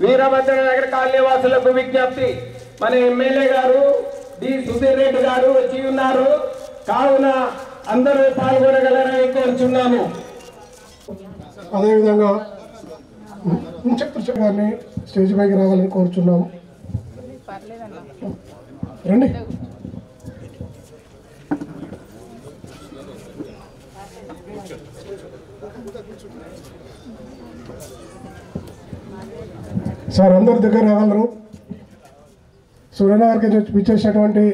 వీరభద్ర నగర కాలనీవాసులకు విజ్ఞప్తి మన ఎమ్మెల్యే గారు డి సుధీర్ రెడ్డి గారు వచ్చి ఉన్నారు కావున అందరూ పాల్గొనగలరని కోరుచున్నాము అదేవిధంగా చక్ర గారిని స్టేజ్ పైకి రావాలని కోరుచున్నాము రండి సార్ అందరి దగ్గర రాగలరు సూర్యనగర్కి వచ్చి పిచ్చేసినటువంటి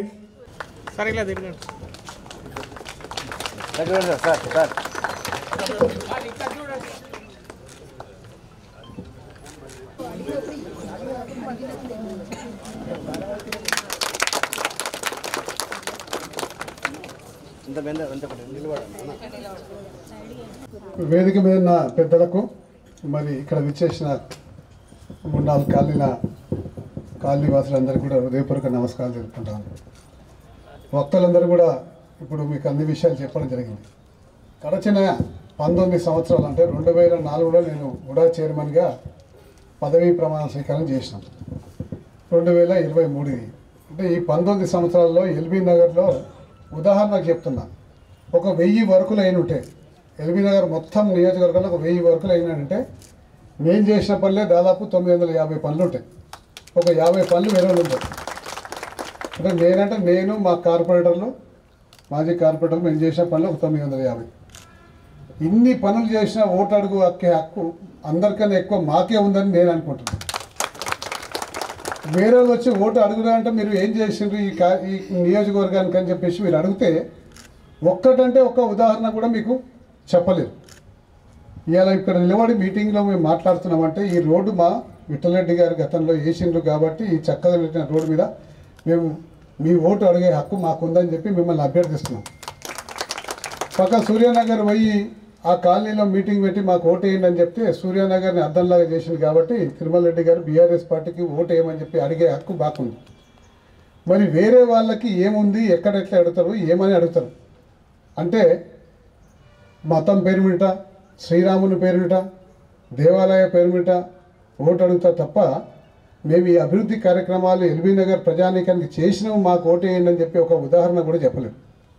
వేదిక మీద ఉన్న పెద్దలకు మరి ఇక్కడ విచ్చేసిన మూడు నాలుగు కాలనీల కాలనీ వాసులందరికీ కూడా హృదయపూర్వక నమస్కారాలు తెలుపుకుంటాను వక్తలందరూ కూడా ఇప్పుడు మీకు అన్ని విషయాలు చెప్పడం జరిగింది గడచిన పంతొమ్మిది సంవత్సరాలు అంటే రెండు వేల నాలుగులో నేను ఉడా చైర్మన్గా పదవీ ప్రమాణ స్వీకారం చేసినాం రెండు వేల ఇరవై మూడు ఇది. అంటే ఈ పంతొమ్మిది సంవత్సరాల్లో ఎల్బీ నగర్లో ఉదాహరణకు చెప్తున్నా ఒక వెయ్యి వర్కులు అయిన ఉంటే ఎల్బీ నగర్ మొత్తం నియోజకవర్గంలో ఒక వెయ్యి వర్కులు అయినంటే నేను చేసిన పనులే దాదాపు తొమ్మిది వందల యాభై పనులు ఉంటాయి ఒక యాభై పనులు వేరే వాళ్ళు ఉంటాయి అంటే నేనంటే నేను మా కార్పొరేటర్లు మాజీ కార్పొరేటర్లు మేము చేసిన పనులు ఒక తొమ్మిది వందల యాభై ఇన్ని పనులు చేసిన ఓటు అడుగు హక్కే హక్కు అందరికన్నా ఎక్కువ మాకే ఉందని నేను అనుకుంటున్నాను వేరే వాళ్ళు వచ్చి ఓటు అడుగురా అంటే మీరు ఏం చేసిండ్రు ఈ కా ఈ నియోజకవర్గానికి అని చెప్పేసి మీరు అడిగితే ఒక్కటంటే ఒక్క ఉదాహరణ కూడా మీకు చెప్పలేరు ఇవాళ ఇక్కడ నిలబడి మీటింగ్లో మేము మాట్లాడుతున్నామంటే ఈ రోడ్డు మా విఠలరెడ్డి గారు గతంలో వేసిండ్రు కాబట్టి ఈ చక్కగా పెట్టిన రోడ్డు మీద మేము మీ ఓటు అడిగే హక్కు మాకుందని చెప్పి మిమ్మల్ని అభ్యర్థిస్తున్నాం పక్క సూర్యనగర్ పోయి ఆ కాలనీలో మీటింగ్ పెట్టి మాకు ఓటు వేయండి అని చెప్తే సూర్యనగర్ని అద్దంలాగా చేసింది కాబట్టి తిరుమల రెడ్డి గారు బీఆర్ఎస్ పార్టీకి ఓటు వేయమని చెప్పి అడిగే హక్కు బాగుంది మరి వేరే వాళ్ళకి ఏముంది ఎక్కడ ఎట్లా అడుగుతారు ఏమని అడుగుతారు అంటే మతం పేరు మీట శ్రీరాముని పేరు మీట దేవాలయ పేరు మీట ఓటు అడుగుతా తప్ప మేము ఈ అభివృద్ధి కార్యక్రమాలు ఎల్బీ నగర్ ప్రజానీకానికి చేసినాము మాకు ఓటు వేయండి అని చెప్పి ఒక ఉదాహరణ కూడా చెప్పలేము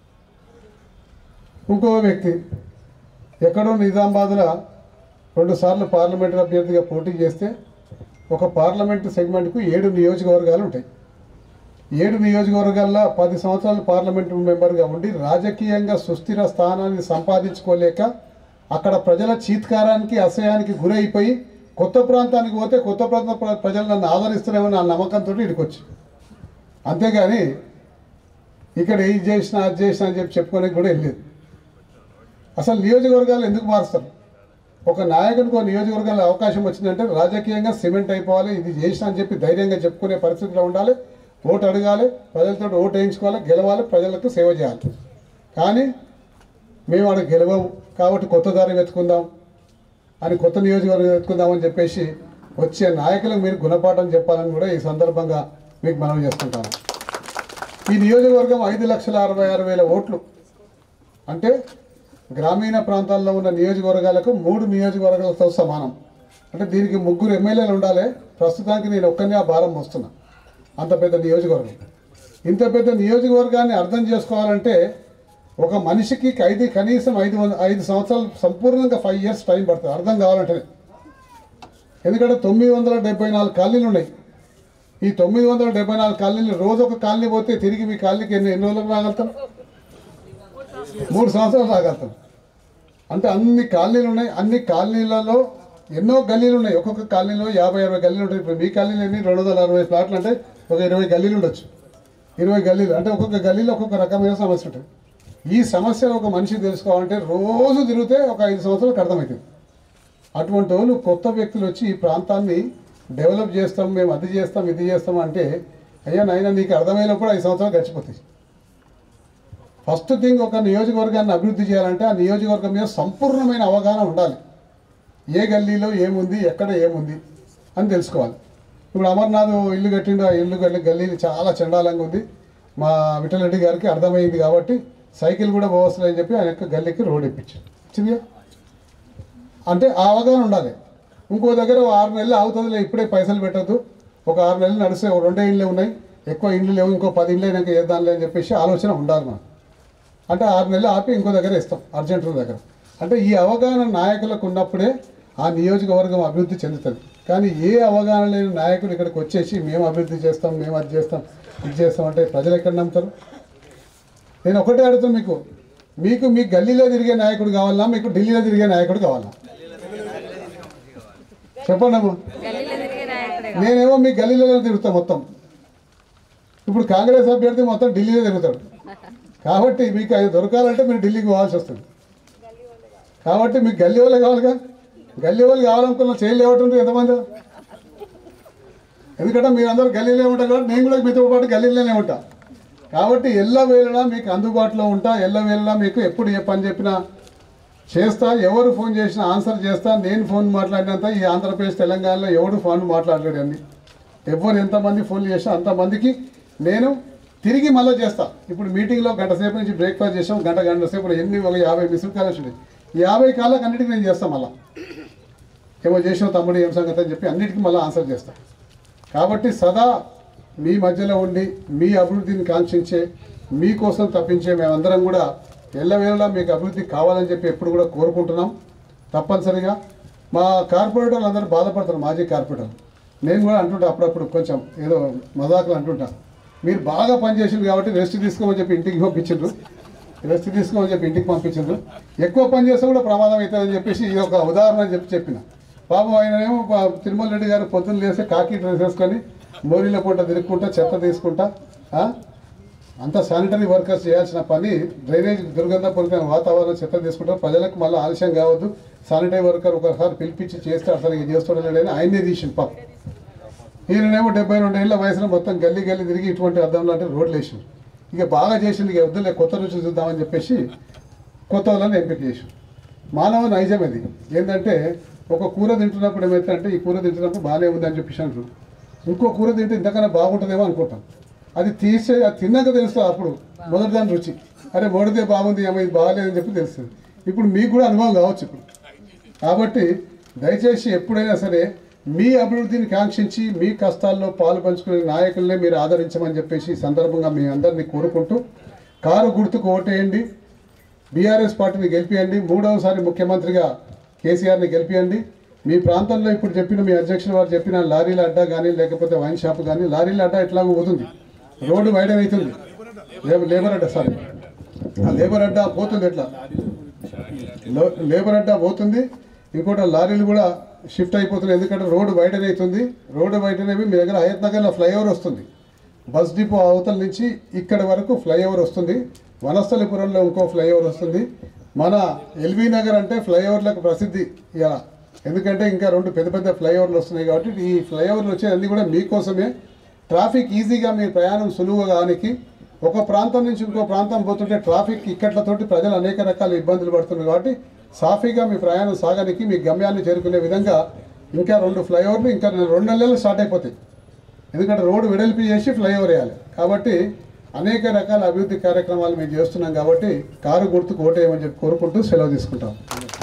ఇంకో వ్యక్తి ఎక్కడో నిజామాబాద్లో రెండుసార్లు పార్లమెంటరీ అభ్యర్థిగా పోటీ చేస్తే ఒక పార్లమెంటు సెగ్మెంట్కు ఏడు నియోజకవర్గాలు ఉంటాయి ఏడు నియోజకవర్గాల్లో పది సంవత్సరాలు పార్లమెంటు మెంబర్గా ఉండి రాజకీయంగా సుస్థిర స్థానాన్ని సంపాదించుకోలేక అక్కడ ప్రజల చీత్కారానికి అసహ్యానికి గురైపోయి కొత్త ప్రాంతానికి పోతే కొత్త ప్రాంత ప్ర- ప్రజలు నన్ను ఆదరిస్తున్నామని ఆ నమ్మకంతో ఇక్కడికొచ్చి అంతేగాని ఇక్కడ ఏది చేసినా అది చేసినా అని చెప్పి చెప్పుకోనికి కూడా వెళ్ళలేదు అసలు నియోజకవర్గాలు ఎందుకు మారుస్తారు ఒక నాయకునికి ఒక నియోజకవర్గంలో అవకాశం వచ్చిందంటే రాజకీయంగా సిమెంట్ అయిపోవాలి ఇది చేసిన అని చెప్పి ధైర్యంగా చెప్పుకునే పరిస్థితిలో ఉండాలి ఓటు అడగాలి ప్రజలతో ఓటు వేయించుకోవాలి గెలవాలి ప్రజలకు సేవ చేయాలి కానీ మేము ఆడ గెలవము కాబట్టి కొత్త దారి వెతుకుందాం అని కొత్త నియోజకవర్గం వెతుకుందామని చెప్పేసి వచ్చే నాయకులకు మీరు గుణపాఠం చెప్పాలని కూడా ఈ సందర్భంగా మీకు మనవి చేస్తుంటాను ఈ నియోజకవర్గం ఐదు లక్షల అరవై ఆరు వేల ఓట్లు అంటే గ్రామీణ ప్రాంతాల్లో ఉన్న నియోజకవర్గాలకు మూడు నియోజకవర్గాలతో సమానం అంటే దీనికి ముగ్గురు ఎమ్మెల్యేలు ఉండాలి ప్రస్తుతానికి నేను ఒక్కనే ఆ భారం మోస్తున్నా అంత పెద్ద నియోజకవర్గం ఇంత పెద్ద నియోజకవర్గాన్ని అర్థం చేసుకోవాలంటే ఒక మనిషికి ఐదు కనీసం ఐదు వంద ఐదు సంవత్సరాలు సంపూర్ణంగా ఫైవ్ ఇయర్స్ టైం పడుతుంది అర్థం కావాలంటే ఎందుకంటే తొమ్మిది వందల డెబ్బై నాలుగు కాలనీలు ఉన్నాయి ఈ తొమ్మిది వందల డెబ్బై నాలుగు కాలనీలు రోజు ఒక కాలనీ పోతే తిరిగి మీ కాలనీకి ఎన్ని ఎన్ని రోజులకు రాగలుగుతాం మూడు సంవత్సరాలు రాగలుగుతాం అంటే అన్ని కాలనీలు ఉన్నాయి అన్ని కాలనీలలో ఎన్నో గల్లీలు ఉన్నాయి ఒక్కొక్క కాలనీలో యాభై అరవై గల్లీలు ఉంటాయి ఇప్పుడు మీ కాలనీలో ఎన్ని రెండు వందల అరవై ఫ్లాట్లు అంటే ఒక ఇరవై గల్లీలు ఉండొచ్చు ఇరవై గల్లీలు అంటే ఒక్కొక్క గల్లీలో ఒక్కొక్క రకమైన సమస్య ఉంటుంది ఈ సమస్యను ఒక మనిషి తెలుసుకోవాలంటే రోజు తిరిగితే ఒక ఐదు సంవత్సరాలకు అర్థమవుతుంది అటువంటి వాళ్ళు కొత్త వ్యక్తులు వచ్చి ఈ ప్రాంతాన్ని డెవలప్ చేస్తాం మేము అది చేస్తాం ఇది చేస్తాం అంటే అయ్యా నాయన నీకు అర్థమైనప్పుడు ఐదు సంవత్సరాలు గడిచిపోతాయి ఫస్ట్ థింగ్ ఒక నియోజకవర్గాన్ని అభివృద్ధి చేయాలంటే ఆ నియోజకవర్గం మీద సంపూర్ణమైన అవగాహన ఉండాలి ఏ గల్లీలో ఏముంది ఎక్కడ ఏముంది అని తెలుసుకోవాలి ఇప్పుడు అమర్నాథ్ ఇల్లు కట్టిండు ఆ ఇల్లు గల్లి గల్లీ చాలా చండాలంగా ఉంది మా విఠలరెడ్డి గారికి అర్థమైంది కాబట్టి సైకిల్ కూడా పోవస్తుందని చెప్పి ఆయన యొక్క గల్లీకి రోడ్ ఇప్పించాడు వచ్చిందిగా అంటే ఆ అవగాహన ఉండాలి ఇంకో దగ్గర ఓ ఆరు నెలలు అవుతుందిలే ఇప్పుడే పైసలు పెట్టద్దు ఒక ఆరు నెలలు నడిస్తే ఓ రెండే ఇండ్లే ఉన్నాయి ఎక్కువ ఇండ్లు లేవు ఇంకో పది ఇండ్లు అయినాక చేద్దాంలే అని చెప్పేసి ఆలోచన ఉండాలి మనం అంటే ఆరు నెలలు ఆపి ఇంకో దగ్గర ఇస్తాం అర్జెంట్ దగ్గర అంటే ఈ అవగాహన నాయకులకు ఉన్నప్పుడే ఆ నియోజకవర్గం అభివృద్ధి చెందుతుంది కానీ ఏ అవగాహన లేని నాయకులు ఇక్కడికి వచ్చేసి మేము అభివృద్ధి చేస్తాం మేము అది చేస్తాం ఇది చేస్తాం అంటే ప్రజలు ఎక్కడ నమ్ముతారు నేను ఒకటే అడుగుతాను మీకు మీకు మీ గల్లీలో తిరిగే నాయకుడు కావాలా మీకు ఢిల్లీలో తిరిగే నాయకుడు కావాలా చెప్పండి అమ్మ గల్లీలో తిరిగే నాయకుడే నేనేమో మీ గల్లీలో తిరుగుతా మొత్తం ఇప్పుడు కాంగ్రెస్ అభ్యర్థి మొత్తం ఢిల్లీలో తిరుగుతాడు కాబట్టి మీకు అది దొరకాలంటే మీరు ఢిల్లీకి పోవాల్సి వస్తుంది కాబట్టి మీకు గల్లీ వాళ్ళే కావాలిగా గల్లీ వాళ్ళు కావాలనుకున్న చేయలు లేవటం ఎంతమంది ఎందుకంటే మీరందరూ గల్లీలో ఉంటారు కాబట్టి నేను కూడా మీతో పాటు గల్లీలోనే ఉంటా కాబట్టి ఎల్ల వేళలా మీకు అందుబాటులో ఉంటా ఎల్ల వేళలా మీకు ఎప్పుడు ఏ పని చెప్పినా చేస్తా ఎవరు ఫోన్ చేసినా ఆన్సర్ చేస్తా నేను ఫోన్ మాట్లాడినంత ఈ ఆంధ్రప్రదేశ్ తెలంగాణలో ఎవడు ఫోన్ మాట్లాడలేడు అన్ని ఎవరు ఎంతమంది ఫోన్ చేసినా అంతమందికి నేను తిరిగి మళ్ళీ చేస్తా ఇప్పుడు మీటింగ్లో గంట సేపు నుంచి బ్రేక్ఫాస్ట్ చేసాం గంట గంట సేపు ఎన్ని ఒక యాభై మిస్డ్ కాల్ వచ్చినాయి ఈ యాభై కాళ్ళకి అన్నిటికీ నేను చేస్తాను మళ్ళీ ఏమో చేసావు తమ్ముడు ఏం సంగతి అని చెప్పి అన్నిటికీ మళ్ళీ ఆన్సర్ చేస్తా కాబట్టి సదా మీ మధ్యలో ఉండి మీ అభివృద్ధిని కాంక్షించే మీకోసం తప్పించే మేమందరం కూడా ఎల్లవేళలా మీకు అభివృద్ధి కావాలని చెప్పి ఎప్పుడు కూడా కోరుకుంటున్నాం తప్పనిసరిగా మా కార్పొరేటర్లు అందరూ బాధపడతారు మాజీ కార్పొరేటర్లు నేను కూడా అంటుంటా అప్పుడప్పుడు కొంచెం ఏదో మజాకులు అంటుంటా మీరు బాగా పనిచేసిండ్రు కాబట్టి రెస్ట్ తీసుకోమని చెప్పి ఇంటికి పంపించిండ్రు రెస్ట్ తీసుకోమని చెప్పి ఇంటికి పంపించిండ్రు ఎక్కువ పని చేస్తే కూడా ప్రమాదం అవుతుందని చెప్పేసి ఇది ఒక ఉదాహరణ చెప్పి చెప్పిన పాపం ఆయననేమో పా- తిరుమల రెడ్డి గారు పొద్దున్న లేస్తే కాకి డ్రెస్ వేసుకొని మోరీల పూట తిరుక్కుంటా చెత్త తీసుకుంటా ఆ? అంత శానిటరీ వర్కర్స్ చేయాల్సిన పని డ్రైనేజ్ దుర్గంధపూరితమైన వాతావరణం చెత్త తీసుకుంటారు ప్రజలకు మళ్ళీ ఆలస్యం కావద్దు శానిటరీ వర్కర్ ఒకసారి పిలిపించి చేస్తే అసలు ఇక చేస్తుండలేడని ఆయనే తీసిండు పాపం ఈయననేమో డెబ్బై రెండు ఏళ్ళ వయసులో మొత్తం గల్లీ గల్లీ తిరిగి ఇటువంటి అద్దం లాంటి రోడ్లు వేసిండు ఇక బాగా చేసిండు ఇక వద్దులే కొత్త రుచి చూద్దామని చెప్పేసి కొత్త వాళ్ళని ఎంపిక చేసి మానవ నైజం ఇది ఏంటంటే ఒక కూర తింటున్నప్పుడు ఏమైతే అంటే ఈ కూర తింటున్నప్పుడు బాగానే ఉంది అని చెప్పేసి అంటారు ఇంకో కూర తింటే ఇంతకన్నా బాగుంటుందేమో అనుకుంటాం అది తీసే అది తిన్నాక తెలుస్తుంది అప్పుడు మొదటి దాని రుచి అరే మొదటిదే బాగుంది ఏమో ఇది బాగాలేదని చెప్పి తెలుస్తుంది ఇప్పుడు మీకు కూడా అనుభవం కావచ్చు ఇప్పుడు కాబట్టి దయచేసి ఎప్పుడైనా సరే మీ అభివృద్ధిని కాంక్షించి మీ కష్టాల్లో పాలు పంచుకునే నాయకులనే మీరు ఆదరించమని చెప్పేసి ఈ సందర్భంగా మీ అందరినీ కోరుకుంటూ కారు గుర్తుకు ఓటేయండి బీఆర్ఎస్ పార్టీని గెలిపియండి మూడవసారి ముఖ్యమంత్రిగా కేసీఆర్ని గెలిపియండి మీ ప్రాంతంలో ఇప్పుడు చెప్పిన మీ అధ్యక్షులు వారు చెప్పిన లారీల అడ్డా కానీ లేకపోతే వైన్ షాప్ కానీ లారీల అడ్డా ఎట్లాగో పోతుంది రోడ్డు వైడన్ అవుతుంది లేబర్ లేబర్ అడ్డా సారీ ఆ లేబర్ అడ్డా పోతుంది ఎట్లా లో- లేబర్ అడ్డా పోతుంది ఇంకోటి లారీలు కూడా షిఫ్ట్ అయిపోతున్నాయి ఎందుకంటే రోడ్డు వైడన్ అవుతుంది రోడ్డు వైడన్ అయి మీ దగ్గర హయత్ నగర్లో ఫ్లైఓవర్ వస్తుంది బస్ డిపో అవతల నుంచి ఇక్కడ వరకు ఫ్లైఓవర్ వస్తుంది వనస్థలిపురంలో ఇంకో ఫ్లైఓవర్ వస్తుంది మన ఎల్బీ నగర్ అంటే ఫ్లైఓవర్లకు ప్రసిద్ధి ఇలా ఎందుకంటే ఇంకా రెండు పెద్ద పెద్ద ఫ్లైఓవర్లు వస్తున్నాయి కాబట్టి ఈ ఫ్లైఓవర్లు వచ్చేది కూడా మీకోసమే ట్రాఫిక్ ఈజీగా మీ ప్రయాణం సులువుగా కానికి ఒక ప్రాంతం నుంచి ఇంకో ప్రాంతం పోతుంటే ట్రాఫిక్ ఇక్కట్లతోటి ప్రజలు అనేక రకాల ఇబ్బందులు పడుతున్నారు కాబట్టి సాఫీగా మీ ప్రయాణం సాగనికి మీ గమ్యాన్ని చేరుకునే విధంగా ఇంకా రెండు ఫ్లైఓవర్లు ఇంకా రెండు నెలలు స్టార్ట్ అయిపోతాయి ఎందుకంటే రోడ్డు వెడల్పి చేసి ఫ్లైఓవర్ వేయాలి కాబట్టి అనేక రకాల అభివృద్ధి కార్యక్రమాలు మేము చేస్తున్నాం కాబట్టి కారు గుర్తుకు ఓటేయమని చెప్పి కోరుకుంటూ సెలవు తీసుకుంటాం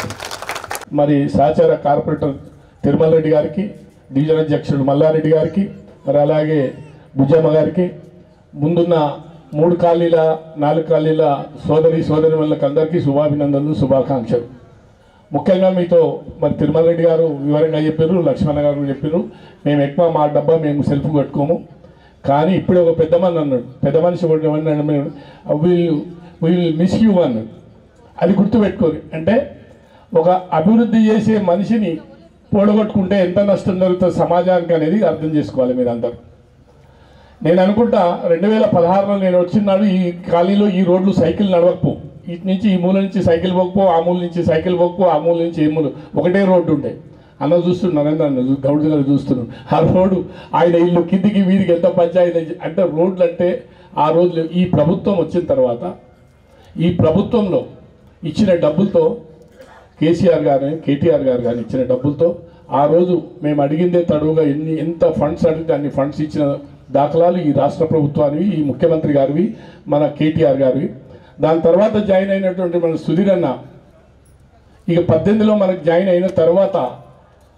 మరి సహచార కార్పొరేటర్ తిరుమల రెడ్డి గారికి డివిజన్ అధ్యక్షుడు మల్లారెడ్డి గారికి మరి అలాగే బుజ్జమ్మ గారికి ముందున్న మూడు ఖాళీల నాలుగు ఖాళీల సోదరి సోదరి వాళ్ళకి అందరికీ శుభాభినందనలు శుభాకాంక్షలు ముఖ్యంగా మీతో మరి తిరుమల రెడ్డి గారు వివరంగా చెప్పారు లక్ష్మణ గారు చెప్పారు మేము ఎక్కువ మా డబ్బా మేము సెల్ఫ్ కట్టుకోము కానీ ఇప్పుడే ఒక పెద్ద మనిషి అన్నాడు పెద్ద మనిషి కూడా ఏమన్నాడు మేము విల్ విల్ మిస్ యూ అన్నాడు అది గుర్తుపెట్టుకోరు అంటే ఒక అభివృద్ధి చేసే మనిషిని పోడగొట్టుకుంటే ఎంత నష్టం జరుగుతుంది సమాజానికి అనేది అర్థం చేసుకోవాలి మీరందరూ నేను అనుకుంటా రెండు వేల పదహారులో నేను వచ్చినాడు ఈ ఖాళీలో ఈ రోడ్లు సైకిల్ నడవకపో ఇటు నుంచి ఈ మూల నుంచి సైకిల్ పోకపో ఆ మూల నుంచి సైకిల్ పోకపో ఆ మూల నుంచి ఈ మూల ఒకటే రోడ్డు ఉండే అన్న చూస్తున్నాను నరేంద్ర అన్న చూ- గౌడ్ గారు చూస్తున్నాను ఆ రోడ్డు ఆయన ఇల్లు కిందికి వీధికి ఎంత పంచాయతీ అంటే రోడ్లు అంటే ఆ రోజులు ఈ ప్రభుత్వం వచ్చిన తర్వాత ఈ ప్రభుత్వంలో ఇచ్చిన డబ్బులతో కేసీఆర్ గారు కేటీఆర్ గారు కానీ ఇచ్చిన డబ్బులతో ఆ రోజు మేము అడిగిందే తడువుగా ఎన్ని ఎంత ఫండ్స్ అడిగితే అన్ని ఫండ్స్ ఇచ్చిన దాఖలాలు ఈ రాష్ట్ర ప్రభుత్వానివి ఈ ముఖ్యమంత్రి గారివి మన కేటీఆర్ గారివి దాని తర్వాత జాయిన్ అయినటువంటి మన సుధీర్ అన్న ఇక పద్దెనిమిదిలో మనకు జాయిన్ అయిన తర్వాత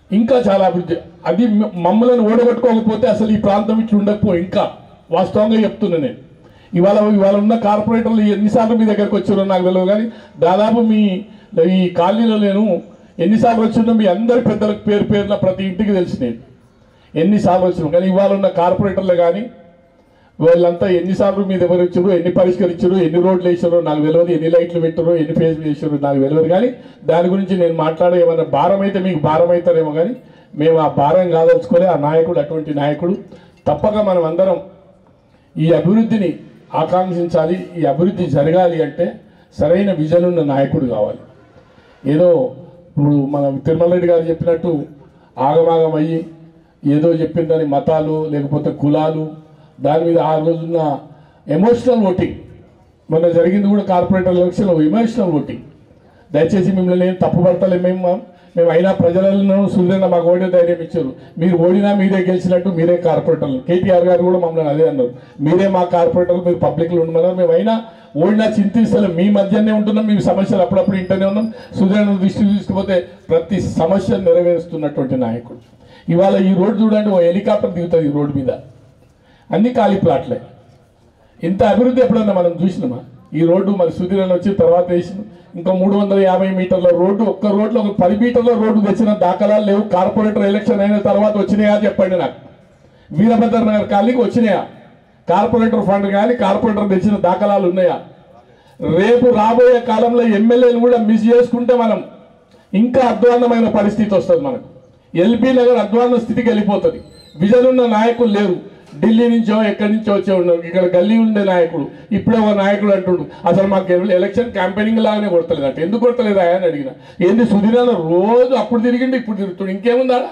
ఇంకా చాలా అభివృద్ధి అది మ- మమ్మల్ని ఓడగొట్టుకోకపోతే అసలు ఈ ప్రాంతం ఇట్లా ఉండకపో ఇంకా వాస్తవంగా చెప్తున్నా నేను ఇవాళ ఇవాళ ఉన్న కార్పొరేటర్లు ఎన్నిసార్లు మీ దగ్గరకు వచ్చారో నాకు తెలియదు కానీ దాదాపు మీ ఈ కాలనీలో నేను ఎన్నిసార్లు వచ్చిందో మీ అందరి పెద్దలకు పేరు పేరున ప్రతి ఇంటికి తెలిసి నేను ఎన్నిసార్లు వచ్చినాం కానీ ఇవాళ ఉన్న కార్పొరేటర్లు కానీ వాళ్ళంతా ఎన్నిసార్లు మీ దగ్గర వచ్చారు ఎన్ని పరిష్కరించారు ఎన్ని రోడ్లు వేసారో నాకు తెలియదు ఎన్ని లైట్లు పెట్టారో ఎన్ని ఫేజ్లు వేసారో నాకు తెలియదు కానీ దాని గురించి నేను మాట్లాడే ఏమన్నా భారం అయితే మీకు భారం అవుతారేమో కానీ మేము ఆ భారం కాదలుచుకొని ఆ నాయకుడు అటువంటి నాయకుడు తప్పక మనం అందరం ఈ అభివృద్ధిని ఆకాంక్షించాలి ఈ అభివృద్ధి జరగాలి అంటే సరైన విజన్ ఉన్న నాయకుడు కావాలి ఏదో ఇప్పుడు మన తిరుమల రెడ్డి గారు చెప్పినట్టు ఆగమాగం అయ్యి ఏదో చెప్పిందని మతాలు లేకపోతే కులాలు దాని మీద ఆ రోజున్న ఎమోషనల్ ఓటింగ్ మొన్న జరిగింది కూడా కార్పొరేటర్ ఎలక్షన్లో ఎమోషనల్ ఓటింగ్ దయచేసి మిమ్మల్ని నేను తప్పు పడతలే మేము మేము అయినా ప్రజలను సూర్యన్న మాకు ఓడే ధైర్యం ఇచ్చారు మీరు ఓడినా మీరే గెలిచినట్టు మీరే కార్పొరేటర్లు కేటీఆర్ గారు కూడా మమ్మల్ని అదే అన్నారు మీరే మా కార్పొరేటర్లు మీరు పబ్లిక్లో ఉండమన్నారు మేము అయినా ఓడినా చింతిస్తలేం మీ మధ్యనే ఉంటున్నాం మీ సమస్యలు అప్పుడప్పుడు ఇంటనే ఉన్నాం సూర్యన్న దృష్టికి తీసుకుపోతే ప్రతి సమస్య నెరవేరుస్తున్నటువంటి నాయకుడు ఇవాళ ఈ రోడ్డు చూడండి ఓ హెలికాప్టర్ దిగుతుంది ఈ రోడ్డు మీద అన్ని ఖాళీ ప్లాట్లే ఇంత అభివృద్ధి ఎప్పుడన్నా మనం చూసినామా ఈ రోడ్డు మరి సుధీరన్ వచ్చి తర్వాత వేసిన ఇంకా మూడు వందల యాభై మీటర్ల రోడ్డు ఒక్క రోడ్లో ఒక పది మీటర్ల రోడ్డు తెచ్చిన దాఖలాలు లేవు కార్పొరేటర్ ఎలక్షన్ అయిన తర్వాత వచ్చినాయా చెప్పండి నాకు వీరభద్ర నగర్ కాలనీకి వచ్చినాయా కార్పొరేటర్ ఫండ్ కానీ కార్పొరేటర్ తెచ్చిన దాఖలాలు ఉన్నాయా రేపు రాబోయే కాలంలో ఎమ్మెల్యేలు కూడా మిస్ చేసుకుంటే మనం ఇంకా అధ్వాన్నమైన పరిస్థితి వస్తుంది మనకు ఎల్బీ నగర్ అధ్వాన్న స్థితికి వెళ్ళిపోతుంది విజన్ ఉన్న నాయకులు లేరు ఢిల్లీ నుంచో ఎక్కడి నుంచో వచ్చే ఉన్నారు ఇక్కడ గల్లీ ఉండే నాయకుడు ఇప్పుడే ఒక నాయకుడు అంటుండు అసలు మాకు ఎల- ఎలక్షన్ క్యాంపెయినింగ్ లాగానే కొడతలేదు అంటే ఎందుకు కొడతలేదు అని అడిగిన ఏంది సుధీరన్న రోజు అప్పుడు తిరిగిండు ఇప్పుడు తిరుగుతుడు ఇంకేముందా ఆడ?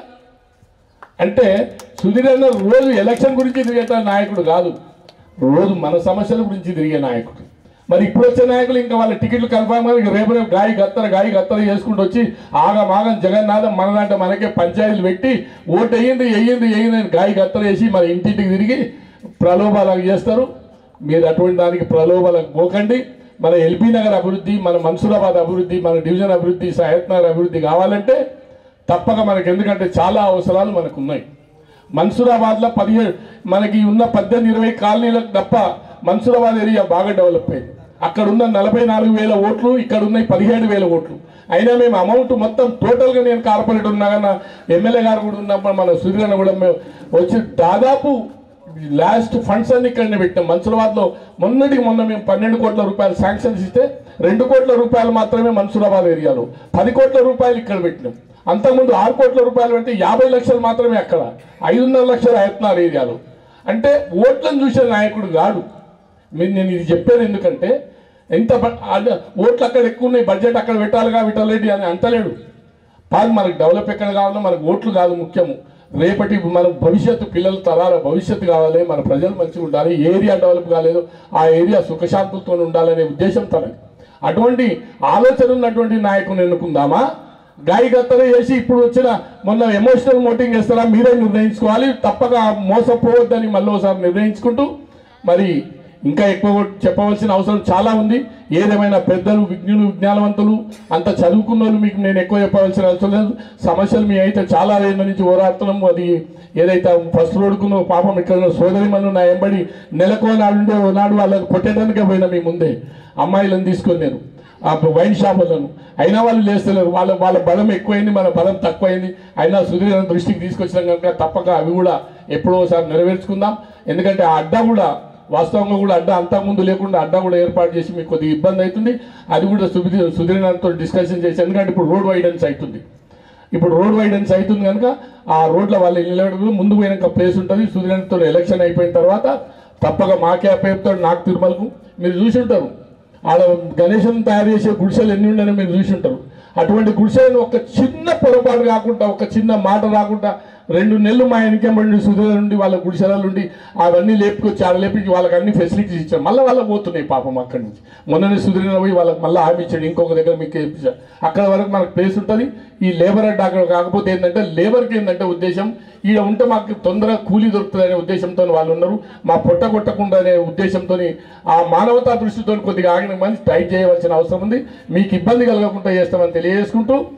అంటే సుధీరన్న రోజు ఎలక్షన్ గురించి తిరిగే నాయకుడు కాదు రోజు మన సమస్యల గురించి తిరిగే నాయకుడు మరి ఇప్పుడు వచ్చే నాయకులు ఇంకా వాళ్ళ టికెట్లు కన్ఫామ్ గా రేపు రేపు గాయి గత్తర గాయి గత్తర చేసుకుంటూ వచ్చి ఆగం ఆగం జగన్నాథం మనదంటే మనకే పంచాయతీలు పెట్టి ఓటు వేయింది వేయింది వేయింది అని గాయి గత్తర వేసి మన ఇంటింటికి తిరిగి ప్రలోభాలకు చేస్తారు మీరు అటువంటి దానికి ప్రలోభాలకు పోకండి మన ఎల్బీ నగర్ అభివృద్ధి మన మన్సూరాబాద్ అభివృద్ధి మన డివిజన్ అభివృద్ధి సహయత్ నగర్ అభివృద్ధి కావాలంటే తప్పక మనకి ఎందుకంటే చాలా అవసరాలు మనకు ఉన్నాయి మన్సూరాబాద్లో పదిహేడు మనకి ఉన్న పద్దెనిమిది ఇరవై కాలనీలకు తప్ప మన్సూరాబాద్ ఏరియా బాగా డెవలప్ అయింది అక్కడ ఉన్న నలభై నాలుగు వేల ఓట్లు ఇక్కడ ఉన్నాయి పదిహేడు వేల ఓట్లు అయినా మేము అమౌంట్ మొత్తం టోటల్గా నేను కార్పొరేటర్ ఉన్నా కానీ ఎమ్మెల్యే గారు కూడా ఉన్నప్పుడు మన సుధీరణ కూడా మేము వచ్చి దాదాపు లాస్ట్ ఫండ్స్ అన్ని ఇక్కడనే పెట్టాం మన్సూరాబాద్లో మొన్నటికి మొన్న మేము పన్నెండు కోట్ల రూపాయలు శాంక్షన్స్ ఇస్తే రెండు కోట్ల రూపాయలు మాత్రమే మన్సూరాబాద్ ఏరియాలో పది కోట్ల రూపాయలు ఇక్కడ పెట్టినాం అంతకుముందు ఆరు కోట్ల రూపాయలు అంటే యాభై లక్షలు మాత్రమే అక్కడ ఐదున్నర లక్షలు ఆయత్నారు ఏరియాలో అంటే ఓట్లను చూసే నాయకుడు కాడు మీరు నేను ఇది చెప్పాను ఎందుకంటే ఎంత బ- అద- ఓట్లు అక్కడ ఎక్కువ ఉన్నాయి బడ్జెట్ అక్కడ పెట్టాలిగా విటలేడి అని అంటలేడు కాదు మనకు డెవలప్ ఎక్కడ కావాలో మనకు ఓట్లు కాదు ముఖ్యము రేపటి మన భవిష్యత్తు పిల్లల తరాల భవిష్యత్తు కావాలి మన ప్రజలు మంచిగా ఉండాలి ఏ ఏరియా డెవలప్ కాలేదు ఆ ఏరియా సుఖశాంతులతో ఉండాలనే ఉద్దేశం తనది అటువంటి ఆలోచన ఉన్నటువంటి నాయకుని ఎన్నుకుందామా గాయి గత్తర చేసి ఇప్పుడు వచ్చిన మొన్న ఎమోషనల్ మోటింగ్ చేస్తారా మీరే నిర్ణయించుకోవాలి తప్పక మోసపోవద్దని మళ్ళీ ఒకసారి నిర్ణయించుకుంటూ మరి ఇంకా ఎక్కువ చెప్పవలసిన అవసరం చాలా ఉంది ఏదేమైనా పెద్దలు విజ్ఞులు విజ్ఞానవంతులు అంత చదువుకున్న వాళ్ళు మీకు నేను ఎక్కువ చెప్పవలసిన అవసరం లేదు సమస్యలు మీ అయితే చాలా ఏళ్ళ నుంచి పోరాడుతున్నాం అది ఏదైతే ఫస్ట్ రోడ్డుకున్న పాపం ఇక్కడ సోదరి మను నా ఎంబడి నెలకో నాడు ఉండే ఓ నాడు వాళ్ళకి కొట్టేదానికే పోయినా మీ ముందే అమ్మాయిలను తీసుకొని నేను ఆ వైన్ షాపులను అయినా వాళ్ళు లేస్తలేరు వాళ్ళ వాళ్ళ బలం ఎక్కువైంది మన బలం తక్కువైంది అయినా సుధీర దృష్టికి తీసుకొచ్చినాం కనుక తప్పక అవి కూడా ఎప్పుడో ఒకసారి నెరవేర్చుకుందాం ఎందుకంటే ఆ అడ్డ కూడా వాస్తవంగా కూడా అడ్డ అంతకుముందు లేకుండా అడ్డ కూడా ఏర్పాటు చేసి మీకు కొద్దిగా ఇబ్బంది అవుతుంది అది కూడా సుధీర్ సుధీరతో డిస్కషన్ చేసి ఎందుకంటే ఇప్పుడు రోడ్ వైడెన్స్ అవుతుంది ఇప్పుడు రోడ్ వైడెన్స్ అవుతుంది కనుక ఆ రోడ్ల వాళ్ళ నిలబడి ముందు పోయినాక ప్లేస్ ఉంటుంది సుధీరతో ఎలక్షన్ అయిపోయిన తర్వాత తప్పక మాకే అప్పచెప్తాడు నాకు తిరుమలకు మీరు చూసి ఉంటారు ఆడ గణేశం తయారు చేసే గుడిసెలు ఎన్ని ఉండని మీరు చూసి ఉంటారు అటువంటి గుడిసెలను ఒక చిన్న పొరపాటు కాకుండా ఒక చిన్న మాట రాకుండా రెండు నెలలు మా వెనకంబడి సుధీర నుండి వాళ్ళ గుడిసెల నుండి అవన్నీ లేపుకొచ్చి ఆడ లేపించి వాళ్ళకి అన్ని ఫెసిలిటీస్ ఇచ్చాం మళ్ళీ వాళ్ళకి పోతున్నాయి పాపం అక్కడి నుంచి మొన్ననే సుధీరణ పోయి వాళ్ళకి మళ్ళీ హామీ ఇచ్చాడు ఇంకొక దగ్గర మీకు ఇప్పించాడు అక్కడ వరకు మనకు ప్లేస్ ఉంటుంది ఈ లేబర్ అడ్డ అక్కడ కాకపోతే ఏంటంటే లేబర్కి ఏంటంటే ఉద్దేశం ఈడ ఉంటే మాకు తొందరగా కూలీ దొరుకుతుంది అనే ఉద్దేశంతో వాళ్ళు ఉన్నారు మా పొట్ట కొట్టకుండా అనే ఉద్దేశంతో ఆ మానవతా దృష్టితో కొద్దిగా ఆగిన మంది టైట్ చేయవలసిన అవసరం ఉంది మీకు ఇబ్బంది కలగకుండా చేస్తామని తెలియజేసుకుంటూ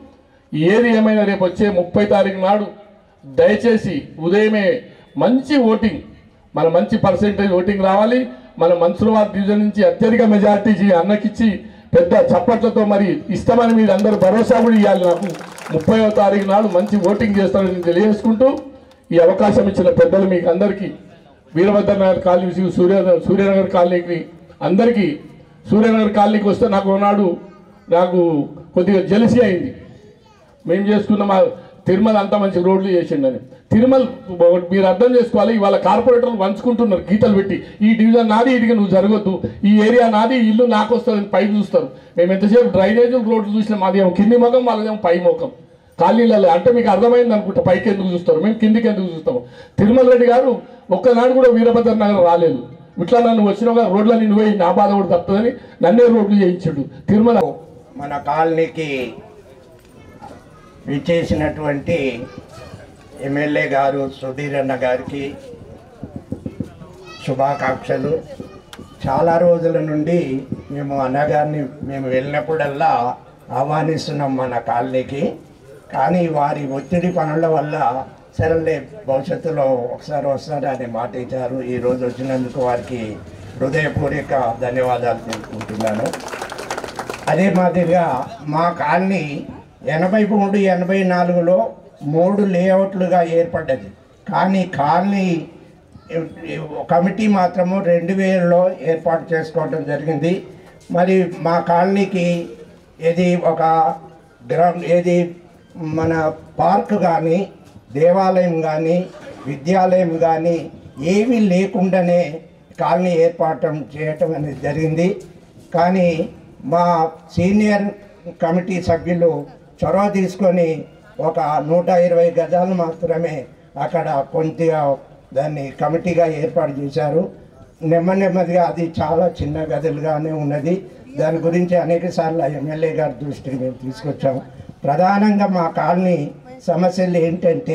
ఏది ఏమైనా రేపు వచ్చే ముప్పై తారీఖు నాడు దయచేసి ఉదయమే మంచి ఓటింగ్ మన మంచి పర్సెంటేజ్ ఓటింగ్ రావాలి మన మన్సులవాద్ డివిజన్ నుంచి అత్యధిక మెజార్టీ అన్నకిచ్చి పెద్ద చప్పట్లతో మరి ఇష్టమని మీరు అందరూ భరోసా కూడా ఇవ్వాలి నాకు ముప్పైవ తారీఖు నాడు మంచి ఓటింగ్ చేస్తారని తెలియజేసుకుంటూ ఈ అవకాశం ఇచ్చిన పెద్దలు మీకు అందరికీ వీరభద్ర నగర్ కాలనీ సూర్య సూర్యనగర్ కాలనీకి అందరికీ సూర్యనగర్ కాలనీకి వస్తే నాకు ఒకనాడు నాకు కొద్దిగా జెలిసి అయింది మేము చేసుకున్న మా తిరుమల అంత మంచి రోడ్లు చేసిండని తిరుమల ఒకటి మీరు అర్థం చేసుకోవాలి ఇవాళ కార్పొరేటర్లు పంచుకుంటున్నారు గీతలు పెట్టి ఈ డివిజన్ నాది ఇదిగా నువ్వు జరగొద్దు ఈ ఏరియా నాది ఈ ఇల్లు నాకు వస్తుందని పై చూస్తారు మేము ఎంతసేపు డ్రైనేజీలు రోడ్లు చూసినా మాది ఏమో కింది ముఖం వాళ్ళదేమో పై ముఖం ఖాళీలలో అంటే మీకు అర్థమైంది అనుకుంటా పైకి ఎందుకు చూస్తారు మేము కిందికి ఎందుకు చూస్తాము తిరుమల రెడ్డి గారు ఒక్కనాడు కూడా వీరభద్ర నగర్ రాలేదు ఇట్లా నన్ను వచ్చిన రోడ్లని నువ్వే నా బాధ కూడా తప్పుతుందని నన్నే రోడ్లు చేయించాడు తిరుమల మన కాలనీకి విచ్చేసినటువంటి ఎమ్మెల్యే గారు సుధీర్ అన్న గారికి శుభాకాంక్షలు చాలా రోజుల నుండి మేము అన్నగారిని మేము వెళ్ళినప్పుడల్లా ఆహ్వానిస్తున్నాం మన కాలనీకి కానీ వారి ఒత్తిడి పనుల వల్ల సరేలే భవిష్యత్తులో ఒకసారి వస్తారు అనే మాట ఇచ్చారు ఈరోజు వచ్చినందుకు వారికి హృదయపూర్వక ధన్యవాదాలు తెలుపుకుంటున్నాను అదే మాదిరిగా మా కాలనీ ఎనభై మూడు ఎనభై నాలుగులో మూడు లేఅవుట్లుగా ఏర్పడ్డది కానీ కాలనీ కమిటీ మాత్రము రెండు వేలలో ఏర్పాటు చేసుకోవడం జరిగింది మరి మా కాలనీకి ఇది ఒక గ్రౌండ్ ఏది మన పార్క్ కానీ దేవాలయం కానీ విద్యాలయం కానీ ఏమీ లేకుండానే కాలనీ ఏర్పాటు చేయటం అనేది జరిగింది కానీ మా సీనియర్ కమిటీ సభ్యులు చొరవ తీసుకొని ఒక నూట ఇరవై గజాలు మాత్రమే అక్కడ కొద్దిగా దాన్ని కమిటీగా ఏర్పాటు చేశారు నెమ్మది నెమ్మదిగా అది చాలా చిన్న గదులుగానే ఉన్నది దాని గురించి అనేక సార్లు ఎమ్మెల్యే గారి దృష్టికి మేము తీసుకొచ్చాము ప్రధానంగా మా కాలనీ సమస్యలు ఏంటంటే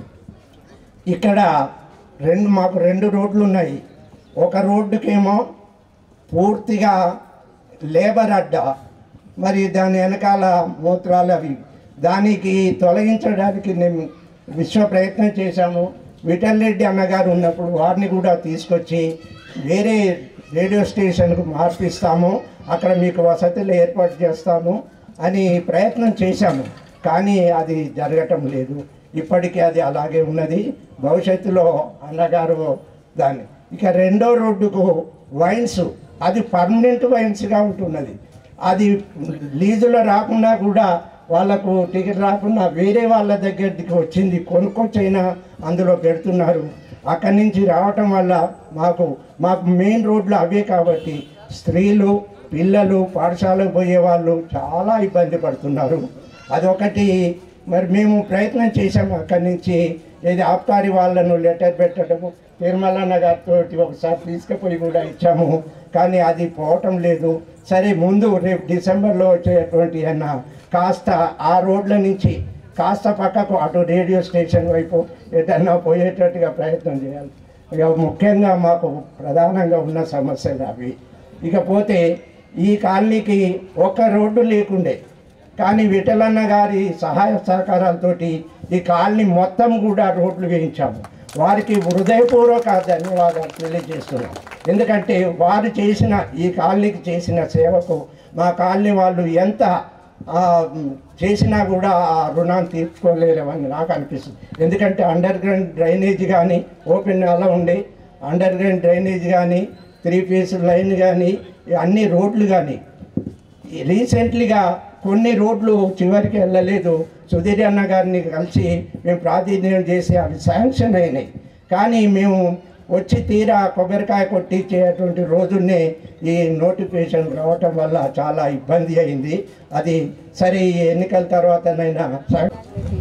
ఇక్కడ రెండు మాకు రెండు రోడ్లు ఉన్నాయి ఒక రోడ్డుకేమో పూర్తిగా లేబర్ అడ్డ మరి దాని వెనకాల మూత్రాలు అవి దానికి తొలగించడానికి మేము విశ్వ ప్రయత్నం చేశాము విఠల్ రెడ్డి అన్నగారు ఉన్నప్పుడు వారిని కూడా తీసుకొచ్చి వేరే రేడియో స్టేషన్కు మార్పిస్తాము అక్కడ మీకు వసతులు ఏర్పాటు చేస్తాము అని ప్రయత్నం చేశాము కానీ అది జరగటం లేదు ఇప్పటికీ అది అలాగే ఉన్నది భవిష్యత్తులో అన్నగారు దాన్ని ఇక రెండో రోడ్డుకు వైన్స్ అది పర్మనెంట్ వైన్స్గా ఉంటున్నది అది లీజులో రాకుండా కూడా వాళ్ళకు టికెట్ రాకుండా వేరే వాళ్ళ దగ్గరికి వచ్చింది కొనుక్కొచ్చైనా అందులో పెడుతున్నారు అక్కడి నుంచి రావటం వల్ల మాకు మాకు మెయిన్ రోడ్లు అవే కాబట్టి స్త్రీలు పిల్లలు పాఠశాలకు పోయే వాళ్ళు చాలా ఇబ్బంది పడుతున్నారు అదొకటి మరి మేము ప్రయత్నం చేసాము అక్కడి నుంచి ఏది ఆబ్కారీ వాళ్ళను లెటర్ పెట్టడము తిరుమలన్న గారితో ఒకసారి తీసుకుపోయి కూడా ఇచ్చాము కానీ అది పోవటం లేదు సరే ముందు రేపు డిసెంబర్లో వచ్చేటువంటి అన్న కాస్త ఆ రోడ్ల నుంచి కాస్త పక్కకు అటు రేడియో స్టేషన్ వైపు ఎటన్నా పోయేటట్టుగా ప్రయత్నం చేయాలి ఇక ముఖ్యంగా మాకు ప్రధానంగా ఉన్న సమస్యలు అవి ఇకపోతే ఈ కాలనీకి ఒక రోడ్డు లేకుండే కానీ విఠలన్న గారి సహాయ సహకారాలతోటి ఈ కాలనీ మొత్తం కూడా రోడ్లు వేయించాము వారికి హృదయపూర్వక ధన్యవాదాలు తెలియజేస్తున్నాం ఎందుకంటే వారు చేసిన ఈ కాలనీకి చేసిన సేవకు మా కాలనీ వాళ్ళు ఎంత ఆ, చేసినా కూడా ఆ రుణాన్ని తీర్చుకోలేరని నాకు అనిపిస్తుంది ఎందుకంటే అండర్ గ్రౌండ్ డ్రైనేజ్ కానీ ఓపెన్ అలా ఉండే అండర్ గ్రౌండ్ డ్రైనేజ్ కానీ త్రీ ఫేస్ లైన్ కానీ అన్ని రోడ్లు కానీ రీసెంట్లీగా కొన్ని రోడ్లు చివరికి వెళ్ళలేదు సుధీర్ అన్న గారిని కలిసి మేము ప్రాతినిధ్యం చేసి అవి శాంక్షన్ అయినాయి కానీ మేము వచ్చి తీరా కొబ్బరికాయ కొట్టించేటువంటి రోజునే ఈ నోటిఫికేషన్ రావటం వల్ల చాలా ఇబ్బంది అయింది అది సరే ఈ ఎన్నికల తర్వాతనైనా శాంక్షన్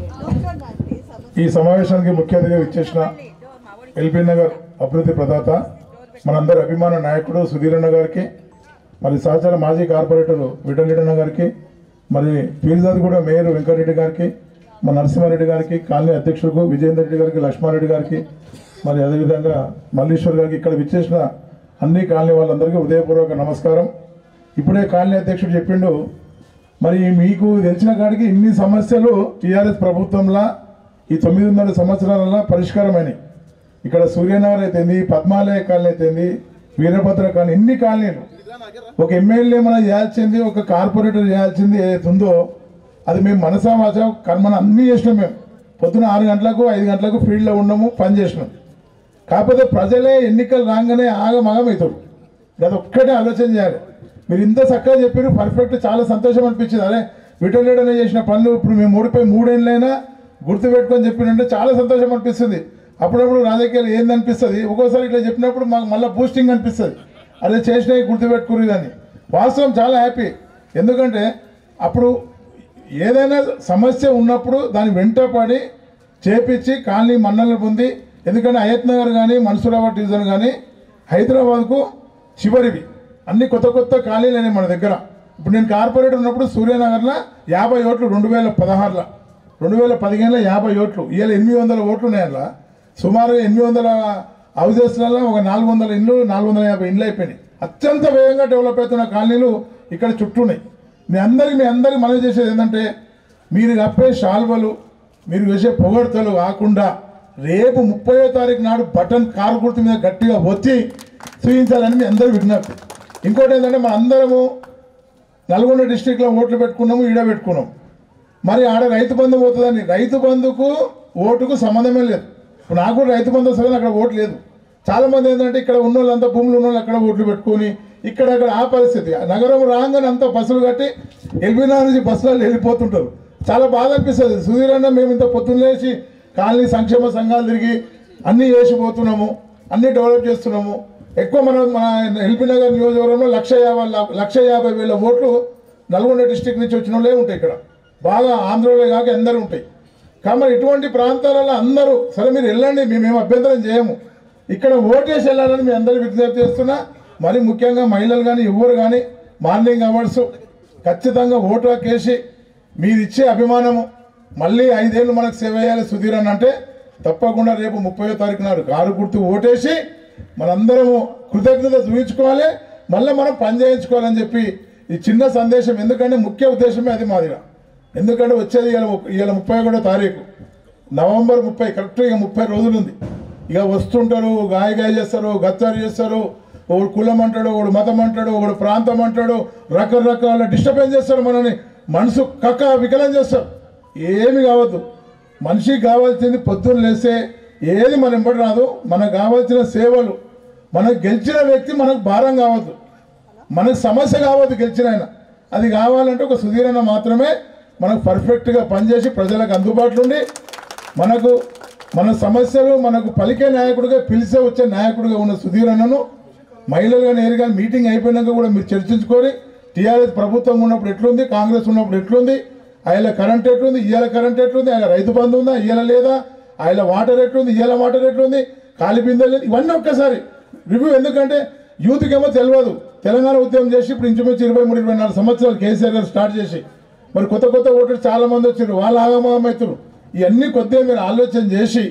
ఈ సమావేశానికి ముఖ్య అతిథిగా ఇచ్చేసిన ఎల్బీ నగర్ అభివృద్ధి ప్రదాత మనందరి అభిమాన నాయకుడు సుధీరన్న గారికి మరి సహచర మాజీ కార్పొరేటర్ విఠలరెడ్డి గారికి మరి పీర్జాది కూడా మేయర్ వెంకటరెడ్డి గారికి మన నరసింహారెడ్డి గారికి కాలనీ అధ్యక్షులకు విజయేందర్ రెడ్డి గారికి లక్ష్మారెడ్డి గారికి మరి అదేవిధంగా మల్లీశ్వర్ గారికి ఇక్కడ విచ్చేసిన అన్ని కాలనీ వాళ్ళందరికీ హృదయపూర్వక నమస్కారం ఇప్పుడే కాలనీ అధ్యక్షుడు చెప్పిండు మరి మీకు తెలిసిన కాడికి ఇన్ని సమస్యలు టీఆర్ఎస్ ప్రభుత్వంలో ఈ తొమ్మిదిన్నర సంవత్సరాలలో పరిష్కారమైనవి ఇక్కడ సూర్యనగర్ అయితేంది పద్మాలయ కాలనీ అయితేంది వీరభద్ర కాలనీ ఇన్ని కాలనీలు ఒక ఎమ్మెల్యే మనం చేయాల్సింది ఒక కార్పొరేటర్ చేయాల్సింది ఏదైతే ఉందో అది మేము మనసా వాచ కర్మను అన్నీ చేసినాం మేము పొద్దున ఆరు గంటలకు ఐదు గంటలకు ఫీల్డ్లో ఉన్నాము పని చేసినాం కాకపోతే ప్రజలే ఎన్నికలు రాగానే ఆగమగం అవుతారు అది ఒక్కటే ఆలోచన చేయాలి మీరు ఇంత చక్కగా చెప్పారు పర్ఫెక్ట్ చాలా సంతోషం అనిపించింది అరే విటలేడనే చేసిన పనులు ఇప్పుడు మేము ఓడిపోయి మూడేళ్ళైనా గుర్తుపెట్టుకొని చెప్పినంటే చాలా సంతోషం అనిపిస్తుంది అప్పుడప్పుడు రాజకీయాలు ఏందనిపిస్తుంది ఒక్కోసారి ఇట్లా చెప్పినప్పుడు మాకు మళ్ళీ బూస్టింగ్ అనిపిస్తుంది అదే చేసినవి గుర్తుపెట్టుకుని కానీ వాస్తవం చాలా హ్యాపీ ఎందుకంటే అప్పుడు ఏదైనా సమస్య ఉన్నప్పుడు దాని వెంట పడి చేపించి కాలనీ మన్నలు పొంది ఎందుకంటే అయత్ నగర్ కానీ మన్సూరాబాద్ డివిజన్ కానీ హైదరాబాద్కు చివరివి అన్ని కొత్త కొత్త ఖాళీలు అయినాయి మన దగ్గర ఇప్పుడు నేను కార్పొరేటర్ ఉన్నప్పుడు సూర్యనగర్లో యాభై ఓట్లు రెండు వేల పదహారులో రెండు వేల పదిహేనులో యాభై ఓట్లు ఇవాళ ఎనిమిది వందల ఓట్లు ఉన్నాయి అందులో సుమారు ఎనిమిది వందల హౌజెస్లలో ఒక నాలుగు వందల ఇండ్లు నాలుగు వందల యాభై ఇండ్లు అయిపోయినాయి అత్యంత వేగంగా డెవలప్ అవుతున్న కాలనీలు ఇక్కడ చుట్టూ ఉన్నాయి మీ అందరికి మీ అందరికి మనం చేసేది ఏంటంటే మీరు కప్పే శాల్వలు మీరు వేసే పొగడ్తలు కాకుండా రేపు ముప్పయో తారీఖు నాడు బటన్ కారు గుర్తు మీద గట్టిగా వచ్చి చూపించాలని మీ అందరూ విజ్ఞప్తి ఇంకోటి ఏంటంటే మన అందరము నల్గొండ డిస్టిక్లో ఓట్లు పెట్టుకున్నాము ఈడ పెట్టుకున్నాం మరి ఆడ రైతు బంధు పోతుందని రైతు బంధుకు ఓటుకు సంబంధమే లేదు ఇప్పుడు నాకు కూడా రైతు బంధు వస్తుంది అక్కడ ఓటు లేదు చాలా మంది ఏంటంటే ఇక్కడ ఉన్న వాళ్ళంతా భూములు ఉన్న వాళ్ళు అక్కడ ఓట్లు పెట్టుకొని ఇక్కడ అక్కడ ఆ పరిస్థితి నగరం రాగానే అంతా బస్సులు కట్టి ఎల్బీనా నుంచి బస్సులలో వెళ్ళిపోతుంటారు చాలా బాధ అనిపిస్తుంది సుధీర్ అన్న మేము ఇంత పొద్దున్న లేచి కాలనీ సంక్షేమ సంఘాలు తిరిగి అన్నీ చేసిపోతున్నాము అన్నీ డెవలప్ చేస్తున్నాము ఎక్కువ మనం మన ఎల్బీ నగర్ నియోజకవర్గంలో లక్ష యాభై లక్ష యాభై వేల ఓట్లు నల్గొండ డిస్టిక్ నుంచి వచ్చిన వాళ్ళే ఉంటాయి ఇక్కడ బాగా ఆంధ్రలో కాక అందరూ ఉంటాయి కాబట్టి ఇటువంటి ప్రాంతాలలో అందరూ సరే మీరు వెళ్ళండి మేమేం అభ్యంతరం చేయము ఇక్కడ ఓటేసి వెళ్ళాలని మీ అందరూ విజ్ఞప్తి చేస్తున్నా మరి ముఖ్యంగా మహిళలు కానీ ఎవరు కానీ మార్నింగ్ అవర్స్ ఖచ్చితంగా ఓటు హక్కేసి మీరు ఇచ్చే అభిమానము మళ్ళీ ఐదేళ్ళు మనకు సేవ చేయాలి సుధీర్ అని అంటే తప్పకుండా రేపు ముప్పై తారీఖు నాడు కారు గుర్తు ఓటేసి మనందరము కృతజ్ఞత చూపించుకోవాలి మళ్ళీ మనం పని చేయించుకోవాలని చెప్పి ఈ చిన్న సందేశం ఎందుకంటే ముఖ్య ఉద్దేశమే అది మాదిగా ఎందుకంటే వచ్చేది ఇవాళ ముప్ప- ఇవాళ ముప్పై ఒకటో తారీఖు నవంబర్ ముప్పై కరెక్ట్ ఇక ముప్పై రోజులు ఉంది ఇక వస్తుంటారు గాయ గాయ చేస్తారు గచ్చారు చేస్తారు ఒకడు కులం అంటాడు ఒకడు మతం అంటాడు ఒకడు ప్రాంతం అంటాడు రకరకాల డిస్టర్బెన్స్ చేస్తారు మనని మనసు కక్క వికలం చేస్తారు ఏమి కావద్దు మనిషికి కావాల్సింది పొద్దున్న లేస్తే ఏది మన ఎంబడి రాదు మనకు కావాల్సిన సేవలు మనకు గెలిచిన వ్యక్తి మనకు భారం కావద్దు మనకు సమస్య కావద్దు గెలిచిన ఆయన అది కావాలంటే ఒక సుధీరణ మాత్రమే మనకు పర్ఫెక్ట్గా పనిచేసి ప్రజలకు అందుబాటులో ఉండి మనకు మన సమస్యలు మనకు పలికే నాయకుడిగా పిలిచే వచ్చే నాయకుడిగా ఉన్న సుధీరన్నను మహిళలుగా నేరుగా మీటింగ్ అయిపోయినాక కూడా మీరు చర్చించుకొని టీఆర్ఎస్ ప్రభుత్వం ఉన్నప్పుడు ఎట్లుంది కాంగ్రెస్ ఉన్నప్పుడు ఎట్లుంది ఆయన కరెంట్ ఎట్లుంది ఇవాళ కరెంట్ ఎట్లుంది ఆయన రైతు బంధు ఉందా ఇవాళ లేదా ఆయన వాటర్ ఎట్లుంది ఇవాళ వాటర్ ఎట్లుంది కాలి బిందెలు లేదు ఇవన్నీ ఒక్కసారి రివ్యూ ఎందుకంటే యూత్కి ఏమో తెలియదు తెలంగాణ ఉద్యమం చేసి ఇప్పుడు ఇంచుమించు ఇరవై మూడు ఇరవై నాలుగు సంవత్సరాలు కేసీఆర్ గారు స్టార్ట్ చేసి మరి కొత్త కొత్త ఓటర్స్ చాలా మంది వచ్చారు వాళ్ళు ఆగమగం అవుతారు ఇవన్నీ కొద్దిగా మీరు ఆలోచన చేసి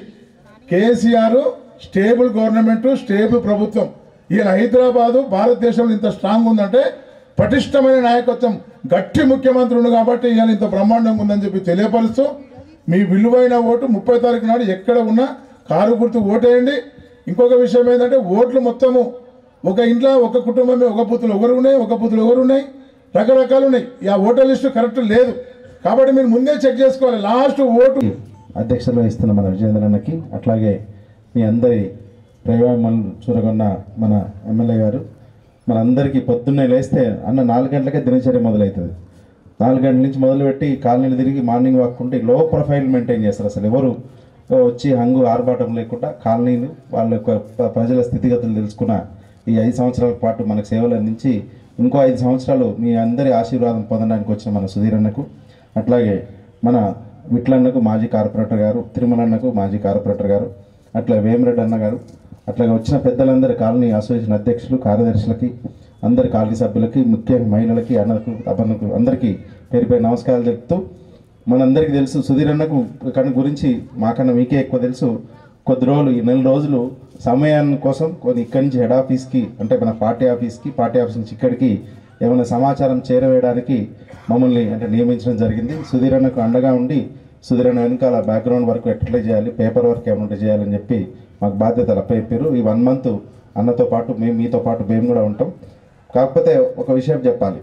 కేసీఆర్ స్టేబుల్ గవర్నమెంట్ స్టేబుల్ ప్రభుత్వం ఈయన హైదరాబాదు భారతదేశంలో ఇంత స్ట్రాంగ్ ఉందంటే పటిష్టమైన నాయకత్వం గట్టి ముఖ్యమంత్రి ఉండు కాబట్టి ఈయన ఇంత బ్రహ్మాండంగా ఉందని చెప్పి తెలియపరుస్తూ మీ విలువైన ఓటు ముప్పై తారీఖు నాడు ఎక్కడ ఉన్నా కారు గుర్తు ఓటేయండి ఇంకొక విషయం ఏంటంటే ఓట్లు మొత్తము ఒక ఇంట్లో ఒక కుటుంబమే ఒక బూతులు ఒకరు ఉన్నాయి ఒక బూతులు ఒకరు ఉన్నాయి రకరకాలు ఉన్నాయి ఆ ఓటర్ లిస్టు కరెక్ట్ లేదు కాబట్టి మీరు ముందే చెక్ చేసుకోవాలి లాస్ట్ ఓటు అధ్యక్షతలు వహిస్తున్న మన విజయేంద్ర అన్నకి అట్లాగే మీ అందరి ప్రేమలు చూరగొన్న మన ఎమ్మెల్యే గారు మనందరికీ పొద్దున్నే లేస్తే అన్న నాలుగు గంటలకే దినచర్య మొదలవుతుంది నాలుగు గంటల నుంచి మొదలుపెట్టి కాలనీలు తిరిగి మార్నింగ్ వాక్ ఉంటే లో ప్రొఫైల్ మెయింటైన్ చేస్తారు అసలు ఎవరు వచ్చి హంగు ఆర్భాటం లేకుండా కాలనీలు వాళ్ళ యొక్క ప్ర- ప్రజల స్థితిగతులు తెలుసుకున్న ఈ ఐదు సంవత్సరాల పాటు మనకు సేవలు అందించి ఇంకో ఐదు సంవత్సరాలు మీ అందరి ఆశీర్వాదం పొందడానికి వచ్చిన మన సుధీర్ అన్నకు అట్లాగే మన విట్లన్నకు మాజీ కార్పొరేటర్ గారు తిరుమలన్నకు మాజీ కార్పొరేటర్ గారు అట్లా వేమిరెడ్డి అన్న గారు అట్లాగే వచ్చిన పెద్దలందరి కాలనీ అసోసియేషన్ అధ్యక్షులు కార్యదర్శులకి అందరి కాలనీ సభ్యులకి ముఖ్యంగా మహిళలకి అన్నకు అపన్నకు అందరికీ పేరు పేరు నమస్కారాలు చెప్తూ మనందరికీ తెలుసు సుధీర్ అన్నకు కన్నా గురించి మాకన్నా మీకే ఎక్కువ తెలుసు కొద్ది రోజులు ఈ నెల రోజులు సమయాన్ని కోసం కొన్ని ఇక్కడి నుంచి హెడ్ ఆఫీస్కి అంటే మన పార్టీ ఆఫీస్కి పార్టీ ఆఫీస్ నుంచి ఇక్కడికి ఏమైనా సమాచారం చేరవేయడానికి మమ్మల్ని అంటే నియమించడం జరిగింది సుధీర్ అన్నకు అండగా ఉండి సుధీర్ అన్న వెనకాల బ్యాక్గ్రౌండ్ వర్క్ ఎట్లా చేయాలి పేపర్ వర్క్ ఏమంటే చేయాలని చెప్పి మాకు బాధ్యతలు అప్పచెప్పారు ఈ వన్ మంత్ అన్నతో పాటు మేము మీతో పాటు మేము కూడా ఉంటాం కాకపోతే ఒక విషయం చెప్పాలి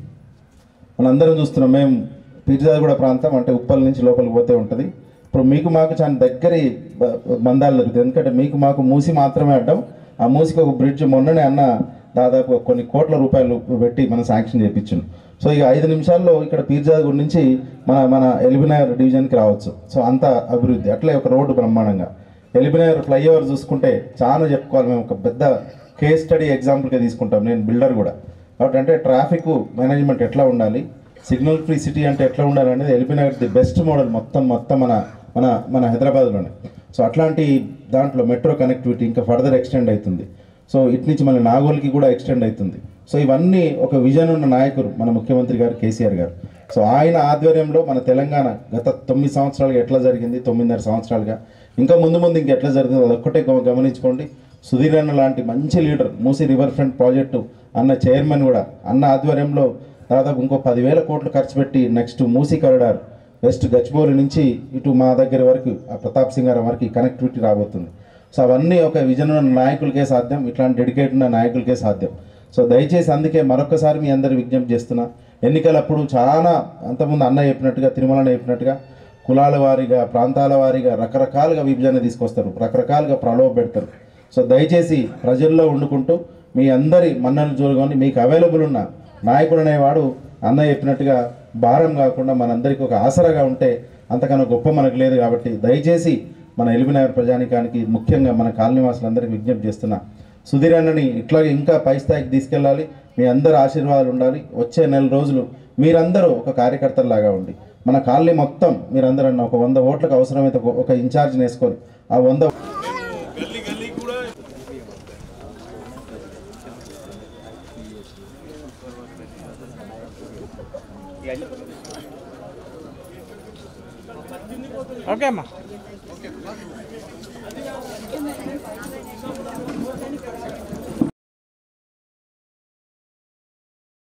మనందరం చూస్తున్నాం మేము పీర్జాదగూడ ప్రాంతం అంటే ఉప్పల్ నుంచి లోపలికి పోతే ఉంటుంది ఇప్పుడు మీకు మాకు చాలా దగ్గరి బ- బంధాలు దొరుకుతాయి ఎందుకంటే మీకు మాకు మూసి మాత్రమే అడ్డం ఆ మూసికి ఒక బ్రిడ్జ్ మొన్ననే అన్న దాదాపు కొన్ని కోట్ల రూపాయలు పెట్టి మనం శాంక్షన్ చేయించాను సో ఇక ఐదు నిమిషాల్లో ఇక్కడ పీర్జాదగూడ నుంచి మన మన ఎలిబినగర్ డివిజన్కి రావచ్చు సో అంత అభివృద్ధి అట్లే ఒక రోడ్డు బ్రహ్మాండంగా ఎలిబినగర్ ఫ్లైఓవర్ చూసుకుంటే చాలా చెప్పుకోవాలి మేము ఒక పెద్ద కేస్ స్టడీ ఎగ్జాంపుల్గా తీసుకుంటాం నేను బిల్డర్ కూడా కాబట్టి అంటే ట్రాఫిక్ మేనేజ్మెంట్ ఎట్లా ఉండాలి సిగ్నల్ ఫ్రీ సిటీ అంటే ఎట్లా ఉండాలి అనేది ఎలిపినగర్ ది బెస్ట్ మోడల్ మొత్తం మొత్తం మన మన మన హైదరాబాద్లోనే సో అట్లాంటి దాంట్లో మెట్రో కనెక్టివిటీ ఇంకా ఫర్దర్ ఎక్స్టెండ్ అవుతుంది సో ఇటు నుంచి మళ్ళీ నాగోల్కి కూడా ఎక్స్టెండ్ అవుతుంది సో ఇవన్నీ ఒక విజన్ ఉన్న నాయకుడు మన ముఖ్యమంత్రి గారు కేసీఆర్ గారు సో ఆయన ఆధ్వర్యంలో మన తెలంగాణ గత తొమ్మిది సంవత్సరాలుగా ఎట్లా జరిగింది తొమ్మిదిన్నర సంవత్సరాలుగా ఇంకా ముందు ముందు ఇంకా ఎట్లా జరిగింది అదొక్కటే గమ- గమనించుకోండి సుధీర్ అన్న లాంటి మంచి leader Musi river front project అన్న చైర్మన్ కూడా అన్న ఆధ్వర్యంలో దాదాపు ఇంకో పదివేల కోట్లు ఖర్చు పెట్టి next Musi corridor west Gachibowli నుంచి ఇటు మా దగ్గర వరకు ఆ ప్రతాప్ సింగారం వరకు ఈ కనెక్టివిటీ రాబోతుంది సో అవన్నీ ఒక విజన్ ఉన్న నాయకులకే సాధ్యం ఇట్లాంటి డెడికేట్ ఉన్న నాయకులకే సాధ్యం సో దయచేసి అందుకే మరొకసారి మీ అందరు విజ్ఞప్తి చేస్తున్నా ఎన్నికలప్పుడు చాలా అంతకుముందు అన్న చెప్పినట్టుగా తిరుమల చెప్పినట్టుగా కులాల వారీగా ప్రాంతాల వారీగా రకరకాలుగా విభజన తీసుకొస్తారు రకరకాలుగా ప్రలోభ పెడతారు సో దయచేసి ప్రజల్లో వండుకుంటూ మీ అందరి మన్నలు చూరుకొని మీకు అవైలబుల్ ఉన్న నాయకుడు అనేవాడు అన్న చెప్పినట్టుగా భారం కాకుండా మనందరికీ ఒక ఆసరాగా ఉంటే అంతకన్నా గొప్ప మనకు లేదు కాబట్టి దయచేసి మన ఎలిమినగర్ ప్రజానికానికి ముఖ్యంగా మన కాలనీవాసులందరికీ విజ్ఞప్తి చేస్తున్నా సుధీర్ అన్నని ఇట్లాగే ఇంకా పై స్థాయికి తీసుకెళ్ళాలి మీ అందరి ఆశీర్వాదాలు ఉండాలి వచ్చే నెల రోజులు మీరందరూ ఒక కార్యకర్తలాగా ఉండి మన కాలనీ మొత్తం మీరందరూ అన్న ఒక వంద ఓట్లకు అవసరమైతే ఒక- ఒక ఇన్ఛార్జ్ని వేసుకొని ఆ వంద ఓకే అమ్మా